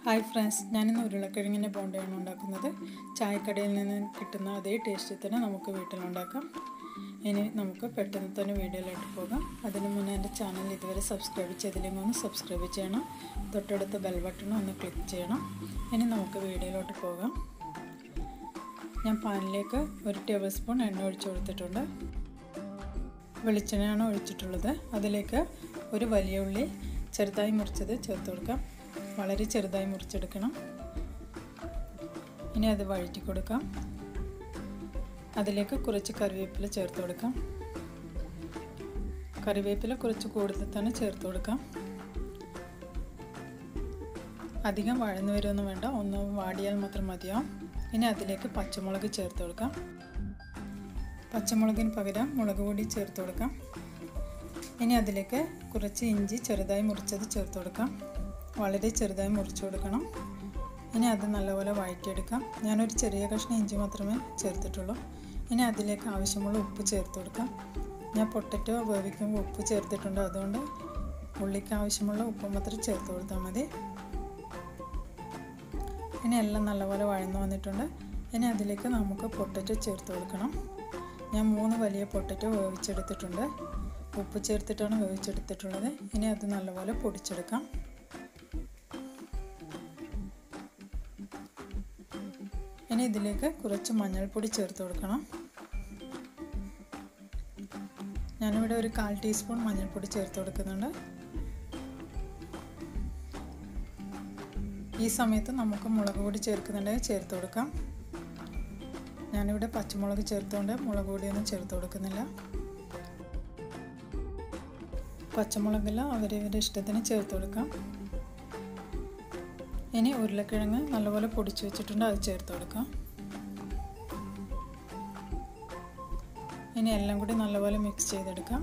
hi friends ഞാനിന്ന് ഉരുളക്കിഴങ്ങിൻ്റെ ബോണ്ടയാണ് ഉണ്ടാക്കുന്നത് ചായക്കടയിൽ നിന്ന് കിട്ടുന്ന അതേ ടേസ്റ്റിൽ തന്നെ നമുക്ക് വീട്ടിലുണ്ടാക്കാം ഇനി നമുക്ക് പെട്ടെന്ന് തന്നെ വീഡിയോയിലോട്ട് പോകാം അതിന് മുന്നേ എൻ്റെ ചാനൽ ഇതുവരെ സബ്സ്ക്രൈബ് ചെയ്തില്ലെങ്കിൽ ഒന്ന് സബ്സ്ക്രൈബ് ചെയ്യണം തൊട്ടടുത്ത ബെൽ ബട്ടൺ ഒന്ന് ക്ലിക്ക് ചെയ്യണം ഇനി നമുക്ക് വീഡിയോയിലോട്ട് പോകാം ഞാൻ പാനിലേക്ക് ഒരു ടേബിൾ സ്പൂൺ എണ്ണ ഒഴിച്ചു കൊടുത്തിട്ടുണ്ട് വെളിച്ചെണ്ണയാണ് ഒഴിച്ചിട്ടുള്ളത് അതിലേക്ക് ഒരു വലിയ ഉള്ളി ചെറുതായി മുറിച്ചത് ചേർത്ത് കൊടുക്കാം വളരെ ചെറുതായി മുറിച്ചെടുക്കണം ഇനി അത് വഴറ്റി കൊടുക്കാം അതിലേക്ക് കുറച്ച് കറിവേപ്പില ചേർത്ത് കൊടുക്കാം കറിവേപ്പില കുറച്ച് കൂടുതൽ തന്നെ ചേർത്ത് കൊടുക്കാം അധികം വഴന്നു വരുമൊന്നും വേണ്ട ഒന്ന് വാടിയാൽ മാത്രം മതിയാവും ഇനി അതിലേക്ക് പച്ചമുളക് ചേർത്ത് കൊടുക്കാം പച്ചമുളകിന് പകരം മുളക് പൊടി ചേർത്ത് കൊടുക്കാം ഇനി അതിലേക്ക് കുറച്ച് ഇഞ്ചി ചെറുതായി മുറിച്ചത് ചേർത്ത് കൊടുക്കാം വളരെ ചെറുതായി മുറിച്ച് കൊടുക്കണം ഇനി അത് നല്ലപോലെ വഴറ്റിയെടുക്കാം ഞാനൊരു ചെറിയ കഷ്ണം ഇഞ്ചി മാത്രമേ ചേർത്തിട്ടുള്ളൂ ഇനി അതിലേക്ക് ആവശ്യമുള്ള ഉപ്പ് ചേർത്ത് കൊടുക്കാം ഞാൻ പൊട്ടറ്റോ വേവിക്കുമ്പോൾ ഉപ്പ് ചേർത്തിട്ടുണ്ട് അതുകൊണ്ട് ഉള്ളിക്ക് ആവശ്യമുള്ള ഉപ്പ് മാത്രം ചേർത്ത് കൊടുത്താൽ മതി ഇനി എല്ലാം നല്ലപോലെ വഴന്നു വന്നിട്ടുണ്ട് ഇനി അതിലേക്ക് നമുക്ക് പൊട്ടറ്റോ ചേർത്ത് കൊടുക്കണം ഞാൻ മൂന്ന് വലിയ പൊട്ടറ്റോ വേവിച്ചെടുത്തിട്ടുണ്ട് ഉപ്പ് ചേർത്തിട്ടാണ് വേവിച്ചെടുത്തിട്ടുള്ളത് ഇനി അത് നല്ലപോലെ പൊടിച്ചെടുക്കാം ഇനി ഇതിലേക്ക് കുറച്ച് മഞ്ഞൾപ്പൊടി ചേർത്ത് കൊടുക്കണം ഞാനിവിടെ ഒരു കാൽ ടീസ്പൂൺ മഞ്ഞൾപ്പൊടി ചേർത്ത് കൊടുക്കുന്നുണ്ട് ഈ സമയത്ത് നമുക്ക് മുളക് പൊടി ചേർക്കുന്നുണ്ടെങ്കിൽ ചേർത്ത് കൊടുക്കാം ഞാനിവിടെ പച്ചമുളക് ചേർത്തുകൊണ്ട് മുളക് പൊടിയൊന്നും ചേർത്ത് കൊടുക്കുന്നില്ല പച്ചമുളകെല്ലാം അവരവരുടെ ഇഷ്ടത്തിന് ചേർത്ത് കൊടുക്കാം ഇനി ഉരുളക്കിഴങ്ങ് നല്ലപോലെ പൊടിച്ചു വെച്ചിട്ടുണ്ട് അത് ചേർത്ത് കൊടുക്കാം ഇനി എല്ലാം കൂടി നല്ലപോലെ മിക്സ് ചെയ്തെടുക്കാം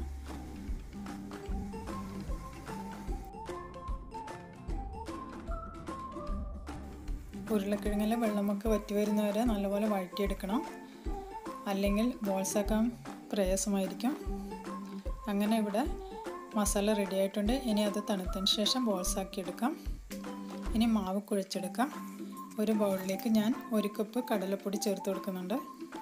ഉരുളക്കിഴങ്ങിലെ വെള്ളമൊക്കെ വറ്റി വരുന്നവരെ നല്ലപോലെ വഴറ്റിയെടുക്കണം അല്ലെങ്കിൽ ബോൾസാക്കാൻ പ്രയാസമായിരിക്കും അങ്ങനെ ഇവിടെ മസാല റെഡി ആയിട്ടുണ്ട് ഇനി അത് തണുത്തതിന് ശേഷം ബോൾസാക്കി എടുക്കാം ഇനി മാവ് കുഴച്ചെടുക്കാം ഒരു ബൗളിലേക്ക് ഞാൻ ഒരു കപ്പ് കടലപ്പൊടി ചേർത്ത് കൊടുക്കുന്നുണ്ട്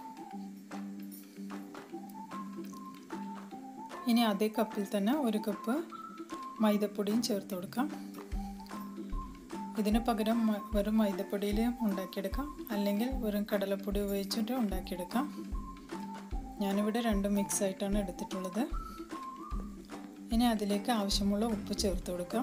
ഇനി അതേ കപ്പിൽ തന്നെ ഒരു കപ്പ് മൈദപ്പൊടിയും ചേർത്ത് കൊടുക്കാം ഇതിന് പകരം വെറും മൈദപ്പൊടിയിൽ ഉണ്ടാക്കിയെടുക്കാം അല്ലെങ്കിൽ വെറും കടലപ്പൊടി ഉപയോഗിച്ചിട്ട് ഉണ്ടാക്കിയെടുക്കാം ഞാനിവിടെ രണ്ടും മിക്സ് ആയിട്ടാണ് എടുത്തിട്ടുള്ളത് ഇനി അതിലേക്ക് ആവശ്യമുള്ള ഉപ്പ് ചേർത്ത് കൊടുക്കാം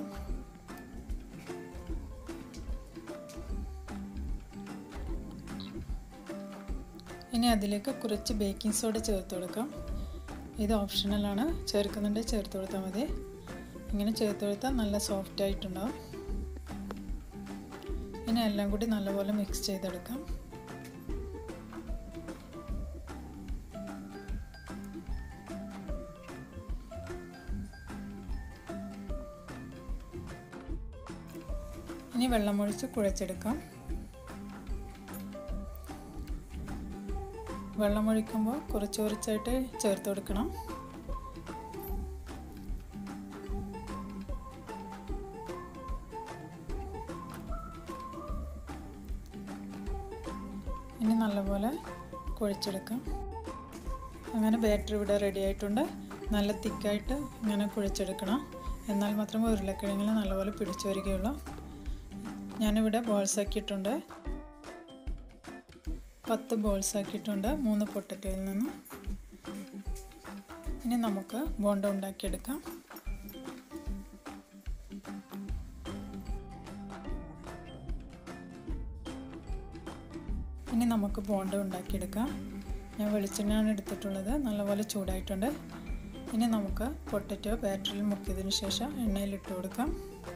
ഇനി അതിലേക്ക് കുറച്ച് ബേക്കിംഗ് സോഡ ചേർത്ത് കൊടുക്കാം ഇത് ഓപ്ഷണലാണ് ചേർക്കുന്നുണ്ടെങ്കിൽ ചേർത്ത് കൊടുത്താൽ മതി ഇങ്ങനെ ചേർത്ത് കൊടുത്താൽ നല്ല സോഫ്റ്റ് ആയിട്ടുണ്ടാവും ഇനി എല്ലാം കൂടി നല്ലപോലെ മിക്സ് ചെയ്തെടുക്കാം ഇനി വെള്ളമൊഴിച്ച് കുഴച്ചെടുക്കാം വെള്ളമൊഴിക്കുമ്പോൾ കുറച്ച് കുറച്ചായിട്ട് ചേർത്ത് കൊടുക്കണം ഇനി നല്ലപോലെ കുഴച്ചെടുക്കാം അങ്ങനെ ബാറ്റർ ഇവിടെ റെഡി ആയിട്ടുണ്ട് നല്ല തിക്കായിട്ട് ഇങ്ങനെ കുഴച്ചെടുക്കണം എന്നാൽ മാത്രമേ ഉരുളക്കിഴങ്ങിൽ നല്ലപോലെ പിടിച്ചു വരികയുള്ളൂ ഞാനിവിടെ ബോൾസ് ആക്കിയിട്ടുണ്ട് പത്ത് ബോൾസ് ആക്കിയിട്ടുണ്ട് മൂന്ന് പൊട്ടറ്റോയിൽ നിന്ന് ഇനി നമുക്ക് ബോണ്ട ഉണ്ടാക്കിയെടുക്കാം ഇനി നമുക്ക് ബോണ്ട ഉണ്ടാക്കിയെടുക്കാം ഞാൻ വെളിച്ചെണ്ണയാണ് എടുത്തിട്ടുള്ളത് നല്ലപോലെ ചൂടായിട്ടുണ്ട് ഇനി നമുക്ക് പൊട്ടറ്റോ ബാറ്ററിൽ മുക്കിയതിന് ശേഷം എണ്ണയിലിട്ട് കൊടുക്കാം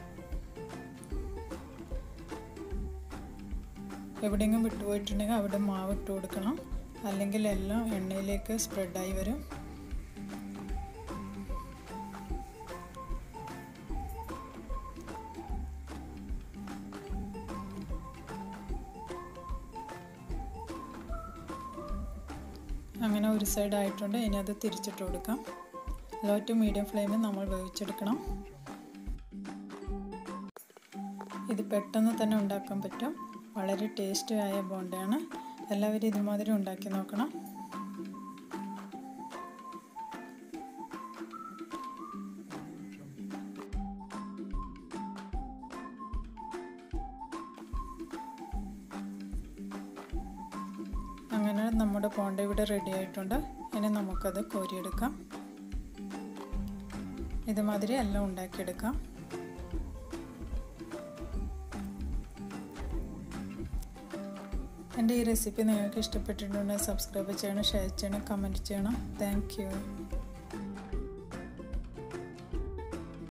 എവിടെയെങ്കിലും വിട്ടുപോയിട്ടുണ്ടെങ്കിൽ അവിടെ മാവ് ഇട്ട് കൊടുക്കണം അല്ലെങ്കിൽ എല്ലാം എണ്ണയിലേക്ക് സ്പ്രെഡായി വരും അങ്ങനെ ഒരു സൈഡ് ആയിട്ടുണ്ട് ഇനി അത് തിരിച്ചിട്ട് കൊടുക്കാം ലോ ടു മീഡിയം ഫ്ലെയിമിൽ നമ്മൾ വേവിച്ചെടുക്കണം ഇത് പെട്ടെന്ന് തന്നെ ഉണ്ടാക്കാൻ പറ്റും വളരെ ടേസ്റ്റി ആയ ബോണ്ടയാണ് എല്ലാവരും ഇതുമാതിരി ഉണ്ടാക്കി നോക്കണം അങ്ങനെ നമ്മുടെ ബോണ്ട ഇവിടെ റെഡി ആയിട്ടുണ്ട് ഇനി നമുക്കത് കോരിയെടുക്കാം ഇതുമാതിരി എല്ലാം ഉണ്ടാക്കിയെടുക്കാം എൻ്റെ ഈ റെസിപ്പി നിങ്ങൾക്ക് ഇഷ്ടപ്പെട്ടിട്ടുണ്ടെങ്കിൽ സബ്സ്ക്രൈബ് ചെയ്യണം ഷെയർ ചെയ്യണം കമൻറ്റ് ചെയ്യണം താങ്ക്